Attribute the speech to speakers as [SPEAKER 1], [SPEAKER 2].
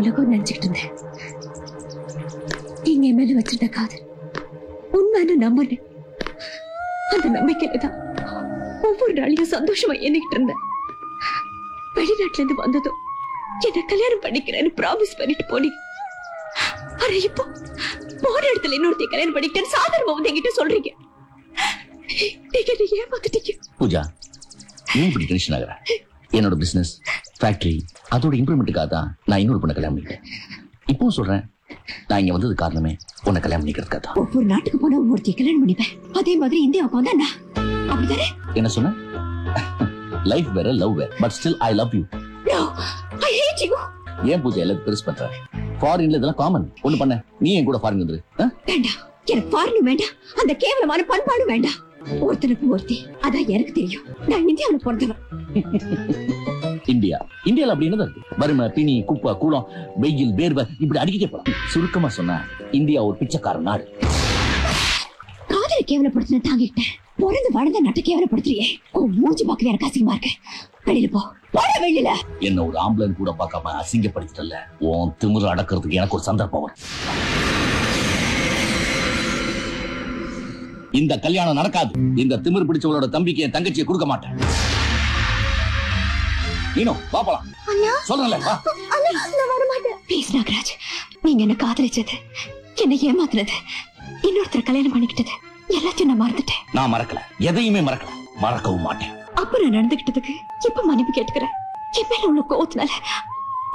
[SPEAKER 1] உலகம் நினைச்சுக்கிட்டு இருந்தேன் நீங்க என் மேல வச்சிருந்த காதல் உண்மைன்னு நம்பினேன் அந்த நம்பிக்கையில தான் ஒவ்வொரு நாளையும் சந்தோஷமா எண்ணிக்கிட்டு இருந்தேன் வெளிநாட்டுல இருந்து வந்ததும் என்ன கல்யாணம் பண்ணிக்கிறேன்னு ப்ராமிஸ் பண்ணிட்டு போனீங்க ஆனா இப்போ போன இடத்துல இன்னொருத்தைய கல்யாணம் பண்ணிக்கிட்டேன்னு சாதாரணமா வந்து என்கிட்ட சொல்றீங்க நீங்க என்ன ஏமாத்திட்டீங்க
[SPEAKER 2] பூஜா நீ இப்படி டென்ஷன் ஆகுற என்னோட பிசினஸ் ஃபேக்டரி அதோட இம்ப்ரூவ்மெண்ட்டுக்காக தான் நான் இன்னொரு பொண்ணை கல்யாணம் பண்ணிட்டேன் இப்பவும் சொல்றேன் நான் இங்க வந்தது காரணமே உன்னை கல்யாணம் பண்ணிக்கிறதுக்காக தான்
[SPEAKER 1] ஒவ்வொரு நாட்டுக்கு போனா ஒருத்தைய கல்யாணம் பண்ணிப்பேன் அதே மாதிரி இந்தியாவுக்கு வந்தா நான் அப்படிதானே
[SPEAKER 2] என்ன சொன்ன லைஃப் வேற லவ் வேற but still I love you
[SPEAKER 1] No, I hate you.
[SPEAKER 2] ஏன் பூஜா எல்லாத்தையும் பெருசு பண்ற ஃபாரின்ல இதெல்லாம் காமன் ஒண்ணு பண்ண நீ என் கூட ஃபாரின் வந்துரு ஆ?
[SPEAKER 1] வேண்டாம் எனக்கு பாருணும் வேண்டாம் அந்த கேவலமான பண்பாடும் வேண்டாம் ஒருத்தனுக்கு ஒருத்தி அதான் எனக்கு தெரியும் நான் இந்தியாவுல பிறந்தவன்
[SPEAKER 2] இந்தியா இந்தியால அப்படி என்னதான் இருக்கு வறுமை பிணி குப்பை கூலம் வெயில் வேர்வை இப்படி அடிக்கிட்டே போலாம் சுருக்கமா சொன்னா இந்தியா ஒரு பிச்சைக்கார நாடு
[SPEAKER 1] காதலை கேவலப்படுத்தின தாங்கிட்டேன் பிறந்து வளர்ந்த நட்டை கேவலப்படுத்துறியே உன் மூஞ்சி பார்க்கவே எனக்கு அசிங்கமா இருக்கு வெளியில போ போட வெளியில
[SPEAKER 2] என்ன ஒரு ஆம்பளன் கூட பார்க்காம அசிங்கப்படுத்திட்டல உன் திமிரு அடக்கிறதுக்கு எனக்கு ஒரு சந்தர்ப்பம் வரும் இந்த கல்யாணம் நடக்காது இந்த திமிரு பிடிச்சவளோட தம்பிக்கு என் தங்கச்சியை கொடுக்க மாட்டேன் நீனோ வா போலாம் சொல்றேன்ல வா
[SPEAKER 1] ப்ளீஸ் நாகராஜ் நீங்க என்ன காதலிச்சது என்ன ஏமாத்துனது இன்னொருத்தர் கல்யாணம் பண்ணிக்கிட்டது எல்லாத்தையும் நான் மறந்துட்டேன்
[SPEAKER 2] நான் மறக்கல எதையுமே மறக்கல மறக்கவும் மாட்டேன்
[SPEAKER 1] அப்ப நான் நடந்துகிட்டதுக்கு இப்ப மன்னிப்பு கேட்டுக்கிறேன் என் மேல உள்ள கோவத்தினால